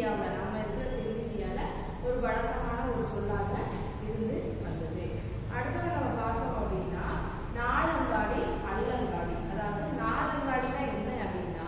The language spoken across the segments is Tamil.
தென்னிந்தியாவில் நம்ம இருக்கிற தென்னிந்தியாவில் ஒரு வழக்கமான ஒரு சொல்லாக இருந்து வந்தது அடுத்தது நம்ம பார்த்தோம் அப்படின்னா நாளங்காடி அல்லங்காடி அதாவது நாளங்காடினா என்ன அப்படின்னா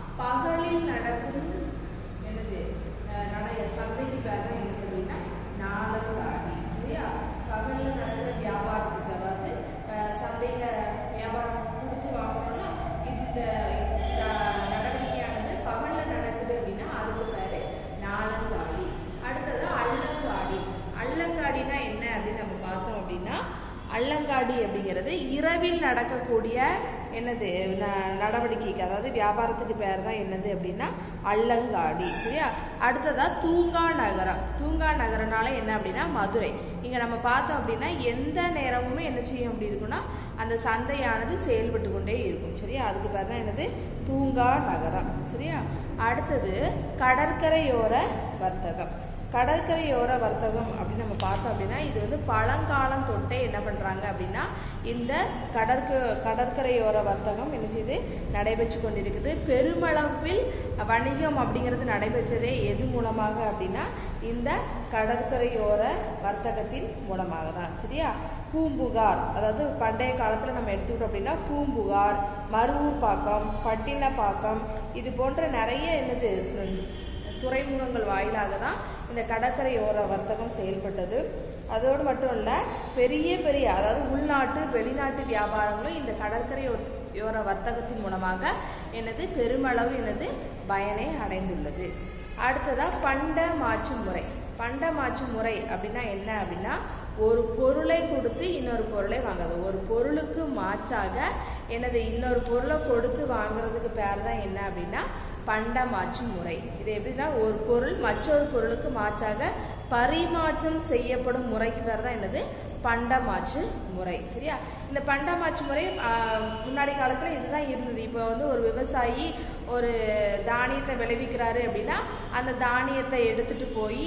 பகலில் நடக்கும் என்னது அஹ் நடைய சந்தைக்கு பேர் தான் என்னது அப்படின்னா நாளங்காடி சரியா பகலில் நடக்கிற வியாபாரத்துக்கு அதாவது அஹ் சந்தையில வியாபாரம் கொடுத்து வாங்கணும்னா இந்த இந்த நடவடிக்கையானது பகல்ல நடக்குது அப்படின்னா அதுக்கு பேரு நாளங்காடி அடுத்தது அல்லங்காடி அல்லங்காடினா என்ன அப்படின்னு நம்ம பார்த்தோம் அப்படின்னா அல்லங்காடி அப்படிங்கிறது இரவில் நடக்கக்கூடிய என்னது ந- நடவடிக்கைக்கு அதாவது வியாபாரத்துக்கு பேர் தான் என்னது அப்படின்னா அல்லங்காடி சரியா அடுத்ததா தூங்கா நகரம் தூங்கா நகரனால என்ன அப்படின்னா மதுரை இங்க நம்ம பார்த்தோம் அப்படின்னா எந்த நேரமுமே என்ன செய்யும் அப்படி இருக்குன்னா அந்த சந்தையானது செயல்பட்டு கொண்டே இருக்கும் சரியா அதுக்கு பேர் தான் என்னது தூங்கா நகரம் சரியா அடுத்தது கடற்கரையோர வர்த்தகம் கடற்கரையோர வர்த்தகம் அப்படின்னு நம்ம பார்த்தோம் அப்படின்னா இது வந்து பழங்காலம் தொட்டே என்ன பண்றாங்க அப்படின்னா இந்த கடற்க கடற்கரையோர வர்த்தகம் என்ன செய்யுது நடைபெற்று கொண்டிருக்குது பெருமளவில் வணிகம் அப்படிங்கிறது நடைபெற்றதே எது மூலமாக அப்படின்னா இந்த கடற்கரையோர வர்த்தகத்தின் மூலமாக தான் சரியா பூம்புகார் அதாவது பண்டைய காலத்தில் நம்ம எடுத்துக்கிட்டோம் அப்படின்னா பூம்புகார் மருவூர் பாக்கம் பட்டினப்பாக்கம் இது போன்ற நிறைய என்னது உம், துறைமுகங்கள் வாயிலாக தான் இந்த கடற்கரையோர வர்த்தகம் செயல்பட்டது அதோடு மட்டும் இல்ல பெரிய பெரிய அதாவது உள்நாட்டு வெளிநாட்டு வியாபாரங்களும் இந்த கடற்கரையோர வர்த்தகத்தின் மூலமாக எனது பெருமளவு எனது பயனை அடைந்துள்ளது அடுத்ததா பண்ட மாற்று முறை பண்ட மாற்று முறை அப்படின்னா என்ன அப்படின்னா ஒரு பொருளை கொடுத்து இன்னொரு பொருளை வாங்குறது ஒரு பொருளுக்கு மாற்றாக எனது இன்னொரு பொருளை கொடுத்து வாங்குறதுக்கு பேர் தான் என்ன அப்படின்னா பண்ட மாற்று முறை இது எப்படின்னா ஒரு பொருள் மற்றொரு பொருளுக்கு மாற்றாக பரிமாற்றம் செய்யப்படும் முறைக்கு பேர் தான் என்னது பண்ட மாற்று முறை சரியா இந்த பண்ட மாற்று முறை ஆஹ், முன்னாடி காலத்துல இதுதான் இருந்தது இப்போ வந்து ஒரு விவசாயி ஒரு தானியத்தை விளைவிக்கிறாரு அப்படின்னா அந்த தானியத்தை எடுத்துட்டு போய்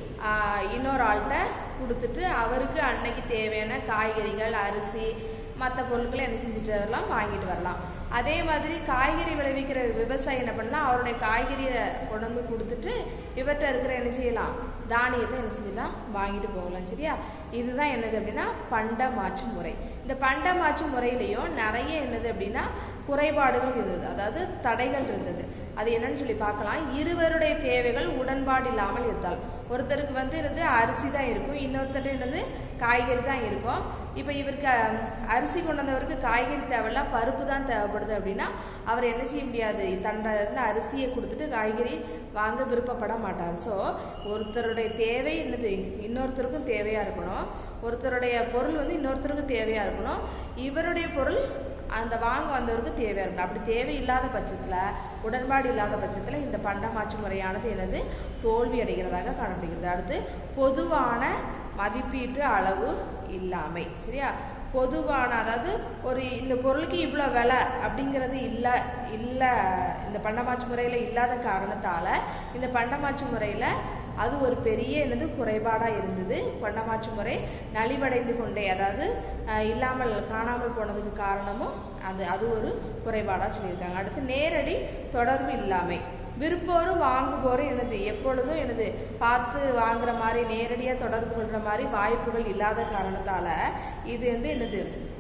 இன்னொரு ஆள்கிட்ட கொடுத்துட்டு அவருக்கு அன்னைக்கு தேவையான காய்கறிகள் அரிசி மற்ற பொருட்களை என்ன செஞ்சுட்டு வரலாம் வாங்கிட்டு வரலாம் அதே மாதிரி காய்கறி விளைவிக்கிற விவசாயி என்ன பண்ணலாம் அவருடைய காய்கறியை கொண்டு வந்து கொடுத்துட்டு இவர்கிட்ட இருக்கிற என்ன செய்யலாம் தானியத்தை என்ன செஞ்சிடலாம் வாங்கிட்டு போகலாம் சரியா இதுதான் என்னது அப்படின்னா பண்ட மாற்று முறை இந்த பண்ட மாற்று முறையிலையும் நிறைய என்னது அப்படின்னா குறைபாடுகள் இருந்தது அதாவது தடைகள் இருந்தது அது என்னன்னு சொல்லி பார்க்கலாம் இருவருடைய தேவைகள் உடன்பாடு இல்லாமல் இருந்தால் ஒருத்தருக்கு வந்து இருந்து அரிசி தான் இருக்கும் இன்னொருத்தர் என்னது காய்கறி தான் இருக்கும் இப்போ இவருக்கு அஹ், அரிசி கொண்டு வந்தவருக்கு காய்கறி தேவையில்ல பருப்பு தான் தேவைப்படுது அப்படின்னா அவர் என்ன செய்ய முடியாது தன்னை இருந்து அரிசியை கொடுத்துட்டு காய்கறி வாங்க விருப்பப்பட மாட்டார் ஸோ ஒருத்தருடைய தேவை என்னது இன்னொருத்தருக்கும் தேவையா இருக்கணும் ஒருத்தருடைய பொருள் வந்து இன்னொருத்தருக்கு தேவையா இருக்கணும் இவருடைய பொருள் அந்த வாங்க வந்தவருக்கு தேவையா இருக்கணும் அப்படி தேவை இல்லாத பட்சத்தில் உடன்பாடு இல்லாத பட்சத்தில் இந்த பண்ட மாற்று முறையானது என்னது தோல்வி அடைகிறதாக காணப்படுகிறது அடுத்து பொதுவான மதிப்பீட்டு அளவு இல்லாமை சரியா பொதுவான அதாவது ஒரு இந்த பொருளுக்கு இவ்வளோ விலை அப்படிங்கிறது இல்லை இல்லை இந்த பண்டமாற்று முறையில் இல்லாத காரணத்தால் இந்த பண்டமாற்று முறையில் அது ஒரு பெரிய என்னது குறைபாடாக இருந்தது பண்டமாற்று முறை நலிவடைந்து கொண்டே அதாவது அஹ், இல்லாமல் காணாமல் போனதுக்கு காரணமும் அது அது ஒரு குறைபாடாக சொல்லியிருக்காங்க அடுத்து நேரடி தொடர்பு இல்லாமை விருப்போரும் வாங்குபோரும் எனது எப்பொழுதும் எனது பார்த்து வாங்குற மாதிரி நேரடியாக தொடர்பு கொள்கிற மாதிரி வாய்ப்புகள் இல்லாத காரணத்தால் இது வந்து என்னது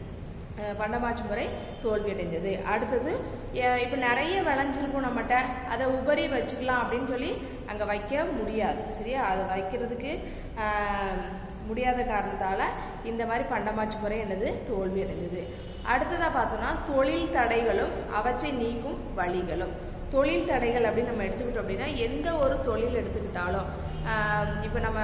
அஹ் பண்டமாற்று முறை தோல்வி அடைந்தது அடுத்தது இப்போ நிறைய விளைஞ்சிருக்கும் நம்மகிட்ட அதை உபரி வச்சுக்கலாம் அப்படின்னு சொல்லி அங்கே வைக்க முடியாது சரியா அதை வைக்கிறதுக்கு அஹ், முடியாத காரணத்தால் இந்த மாதிரி பண்டமாற்று முறை என்னது தோல்வி அடைந்தது அடுத்ததாக பார்த்தோம்னா தொழில் தடைகளும் அவற்றை நீக்கும் வழிகளும் தொழில் தடைகள் அப்படின்னு நம்ம எடுத்துக்கிட்டோம் அப்படின்னா எந்த ஒரு தொழில் எடுத்துக்கிட்டாலும் இப்போ நம்ம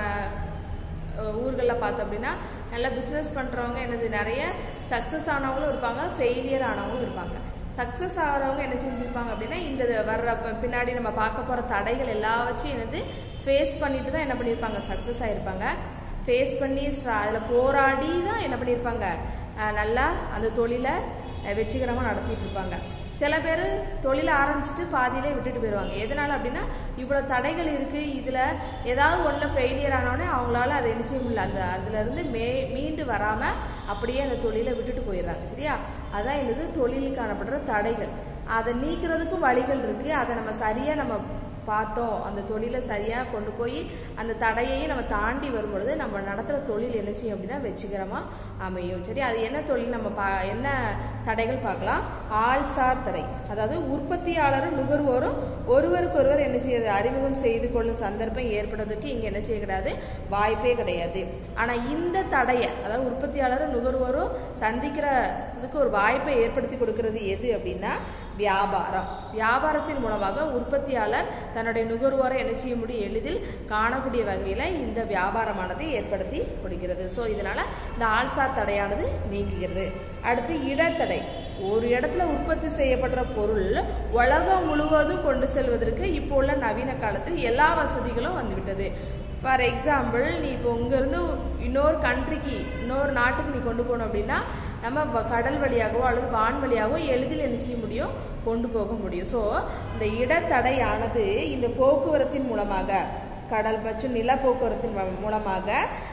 ஊர்களில் பார்த்தோம் அப்படின்னா நல்லா பிஸ்னஸ் பண்ணுறவங்க என்னது நிறைய சக்ஸஸ் ஆனவங்களும் இருப்பாங்க ஃபெயிலியர் ஆனவங்களும் இருப்பாங்க சக்ஸஸ் ஆகிறவங்க என்ன செஞ்சுருப்பாங்க அப்படின்னா இந்த வர்ற ப- பின்னாடி நம்ம பார்க்க போகிற தடைகள் எல்லாவற்றையும் என்னது ஃபேஸ் பண்ணிட்டு தான் என்ன பண்ணியிருப்பாங்க சக்ஸஸ் ஆகிருப்பாங்க ஃபேஸ் பண்ணி அதில் போராடி தான் என்ன பண்ணியிருப்பாங்க அஹ் நல்லா அந்த தொழிலை அஹ் வெற்றிகரமாக நடத்திட்டு இருப்பாங்க சில பேர் தொழிலை ஆரம்பிச்சுட்டு பாதியிலே விட்டுட்டு போயிடுவாங்க எதனால அப்படின்னா இவ்வளோ தடைகள் இருக்கு இதுல ஏதாவது ஒன்றுல ஃபெயிலியர் ஆனோடனே அவங்களால அதை என்ன செய்ய முடியல அந்த அதுல இருந்து மே மீண்டு வராம அப்படியே அந்த தொழிலை விட்டுட்டு போயிடுறாங்க சரியா அதான் என்னது தொழிலுக்கு காணப்படுற தடைகள் அதை நீக்கிறதுக்கும் வழிகள் இருக்கு அதை நம்ம சரியா நம்ம பார்த்தோம் அந்த தொழிலை சரியாக கொண்டு போய் அந்த தடையையும் நம்ம தாண்டி வரும்பொழுது நம்ம நடத்துகிற தொழில் என்ன செய்யும் அப்படின்னா வெற்றிகரமாக அமையும் சரி அது என்ன தொழில் நம்ம பா என்ன தடைகள் பார்க்கலாம் ஆள்சார் தடை அதாவது உற்பத்தியாளரும் நுகர்வோரும் ஒருவருக்கொருவர் என்ன செய்யுது அறிமுகம் செய்து கொள்ளும் சந்தர்ப்பம் ஏற்படுறதுக்கு இங்கே என்ன செய்யக்கூடாது வாய்ப்பே கிடையாது ஆனால் இந்த தடையை அதாவது உற்பத்தியாளரும் நுகர்வோரும் சந்திக்கிறதுக்கு ஒரு வாய்ப்பை ஏற்படுத்தி கொடுக்கறது எது அப்படின்னா வியாபாரம் வியாபாரத்தின் மூலமாக உற்பத்தியாளர் தன்னுடைய நுகர்வோரை என்ன செய்ய முடியும் எளிதில் காணக்கூடிய வகையில் இந்த வியாபாரமானது ஏற்படுத்தி கொடுக்கிறது ஸோ இதனால இந்த ஆள்சார் தடையானது நீங்குகிறது அடுத்து இடத்தடை ஒரு இடத்துல உற்பத்தி செய்யப்படுற பொருள் உலகம் முழுவதும் கொண்டு செல்வதற்கு இப்போ உள்ள நவீன காலத்தில் எல்லா வசதிகளும் வந்துவிட்டது ஃபார் எக்ஸாம்பிள் நீ இப்போ இங்கேருந்து இன்னொரு கண்ட்ரிக்கு இன்னொரு நாட்டுக்கு நீ கொண்டு போகணும் அப்படின்னா நம்ம வ- கடல் வழியாகவோ அல்லது வான் வழியாகவோ எளிதில் என்ன செய்ய முடியும் கொண்டு போக முடியும் ஸோ இந்த இடத்தடையானது இந்த போக்குவரத்தின் மூலமாக கடல் மற்றும் நில போக்குவரத்தின் மூ- மூலமாக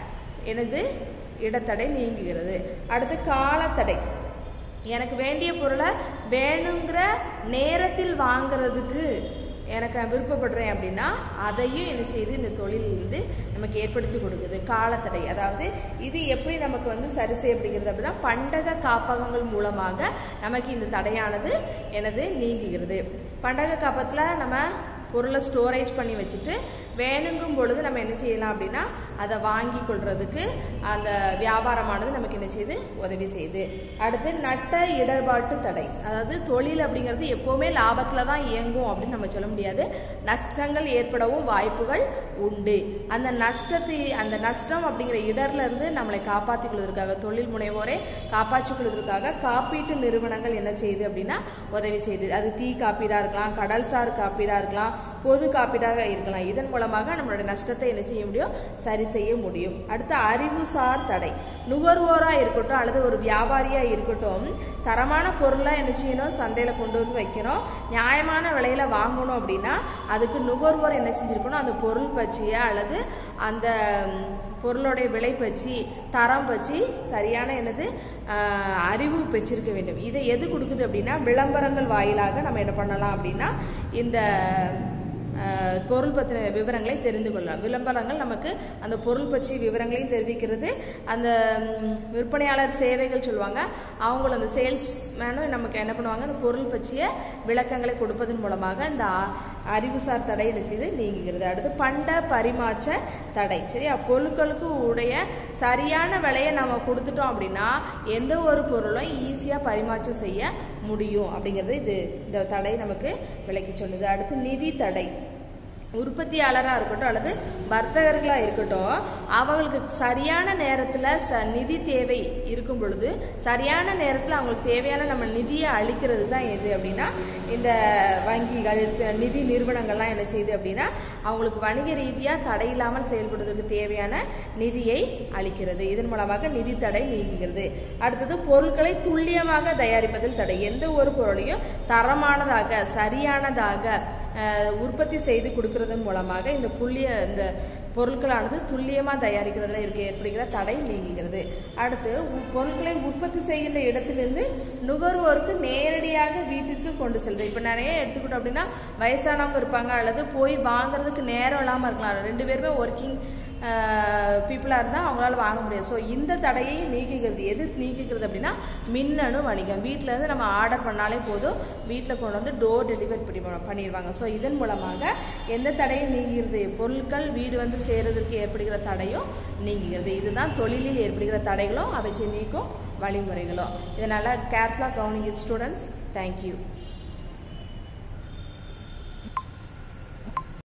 எனது இடத்தடை நீங்குகிறது அடுத்து காலத்தடை எனக்கு வேண்டிய பொருளை வேணுங்கிற நேரத்தில் வாங்குறதுக்கு எனக்கு நான் விருப்பப்படுறேன் அப்படின்னா அதையும் என்ன செய்யுது இந்த தொழில் வந்து நமக்கு ஏற்படுத்தி கொடுக்குது காலத்தடை அதாவது இது எப்படி நமக்கு வந்து சரி செய்யப்படுகிறது அப்படின்னா பண்டக காப்பகங்கள் மூலமாக நமக்கு இந்த தடையானது எனது நீங்குகிறது பண்டக காப்பகத்தில் நம்ம பொருளை ஸ்டோரேஜ் பண்ணி வச்சுட்டு வேணுங்கும் பொழுது நம்ம என்ன செய்யலாம் அப்படின்னா அதை வாங்கி கொள்றதுக்கு அந்த வியாபாரமானது நமக்கு என்ன செய்யுது உதவி செய்யுது அடுத்து நட்ட இடர்பாட்டு தடை அதாவது தொழில் அப்படிங்கிறது எப்போவுமே லாபத்தில் தான் இயங்கும் அப்படின்னு நம்ம சொல்ல முடியாது நஷ்டங்கள் ஏற்படவும் வாய்ப்புகள் உண்டு அந்த நஷ்டத்தை அந்த நஷ்டம் அப்படிங்கிற இடர்ல இருந்து நம்மளை காப்பாற்றிக் கொள்வதற்காக தொழில் முனைவோரை காப்பாற்றிக் கொள்வதற்காக காப்பீட்டு நிறுவனங்கள் என்ன செய்யுது அப்படின்னா உதவி செய்யுது அது தீ காப்பீடா இருக்கலாம் கடல்சார் காப்பீடா இருக்கலாம் பொது காப்பீடாக இருக்கலாம் இதன் மூலமாக நம்மளுடைய நஷ்டத்தை என்ன செய்ய முடியும் சரி செய்ய முடியும் அடுத்து அறிவுசார் தடை நுகர்வோரா இருக்கட்டும் அல்லது ஒரு வியாபாரியா இருக்கட்டும் தரமான பொருளா என்ன செய்யணும் சந்தையில கொண்டு வந்து வைக்கணும் நியாயமான விலையில வாங்கணும் அப்படின்னா அதுக்கு நுகர்வோர் என்ன செஞ்சிருக்கணும் அந்த பொருள் பற்றிய அல்லது அந்த ம், பொருளுடைய விலை பற்றி தரம் பற்றி சரியான என்னது ஆஹ், அறிவு பெற்றிருக்க வேண்டும் இதை எது கொடுக்குது அப்படின்னா விளம்பரங்கள் வாயிலாக நம்ம என்ன பண்ணலாம் அப்படின்னா இந்த அஹ், பொருள் பற்றின விவரங்களை தெரிந்து கொள்ளலாம் விளம்பரங்கள் நமக்கு அந்த பொருள் பற்றிய விவரங்களையும் தெரிவிக்கிறது அந்த ம், விற்பனையாளர் சேவைகள் சொல்லுவாங்க அவங்களும் அந்த சேல்ஸ் மேனும் நமக்கு என்ன பண்ணுவாங்க அந்த பொருள் பற்றிய விளக்கங்களை கொடுப்பதன் மூலமாக இந்த அ- அறிவுசார் தடை என்ன செய்து நீங்குகிறது அடுத்து பண்ட பரிமாற்ற தடை சரியா பொருட்களுக்கு உடைய சரியான விலையை நம்ம கொடுத்துட்டோம் அப்படின்னா எந்த ஒரு பொருளும் ஈஸியாக பரிமாற்றம் செய்ய முடியும் அப்படிங்கிறது இது இந்த தடை நமக்கு விளக்கி சொல்லுது அடுத்து நிதி தடை உற்பத்தியாளராக இருக்கட்டும் அல்லது வர்த்தகர்களாக இருக்கட்டும் அவங்களுக்கு சரியான நேரத்தில் ச நிதி தேவை இருக்கும் பொழுது சரியான நேரத்தில் அவங்களுக்கு தேவையான நம்ம நிதியை அளிக்கிறது தான் எது அப்படின்னா இந்த வங்கிகள் ப- நிதி நிறுவனங்கள்லாம் என்ன செய்யுது அப்படின்னா அவங்களுக்கு வணிக ரீதியாக தடை இல்லாமல் செயல்படுவதற்கு தேவையான நிதியை அளிக்கிறது இதன் மூலமாக நிதி தடை நீங்குகிறது அடுத்தது பொருட்களை துல்லியமாக தயாரிப்பதில் தடை எந்த ஒரு பொருளையும் தரமானதாக சரியானதாக அஹ், உற்பத்தி செய்து கொடுக்கறதன் மூலமாக இந்த புள்ளிய இந்த பொருட்களானது துல்லியமாக தயாரிக்கிறதுல இருக்க ஏற்படுகிற தடை நீங்குகிறது அடுத்து உ- பொருட்களை உற்பத்தி செய்கின்ற இடத்திலிருந்து நுகர்வோருக்கு நேரடியாக வீட்டிற்கு கொண்டு செல்வது இப்போ நிறைய எடுத்துக்கிட்டோம் அப்படின்னா வயசானவங்க இருப்பாங்க அல்லது போய் வாங்குறதுக்கு நேரம் இல்லாமல் இருக்கலாம் ரெண்டு பேருமே ஒர்க்கிங் பீப்புளாக இருந்தால் அவங்களால வாங்க முடியாது ஸோ இந்த தடையை நீக்குகிறது எது நீக்குகிறது அப்படின்னா மின்னணு வணிகம் வீட்டில் இருந்து நம்ம ஆர்டர் பண்ணாலே போதும் வீட்டில் கொண்டு வந்து டோர் டெலிவரி பண்ணி பண்ணிடுவாங்க ஸோ இதன் மூலமாக எந்த தடையும் நீங்குகிறது பொருட்கள் வீடு வந்து சேர்றதற்கு ஏற்படுகிற தடையும் நீங்குகிறது இதுதான் தொழிலில் ஏற்படுகிற தடைகளும் அவற்றை நீக்கும் வழிமுறைகளும் இதனால் கேர்ஃபுல்லாக கவனிங்க ஸ்டூடெண்ட்ஸ் தேங்க்யூ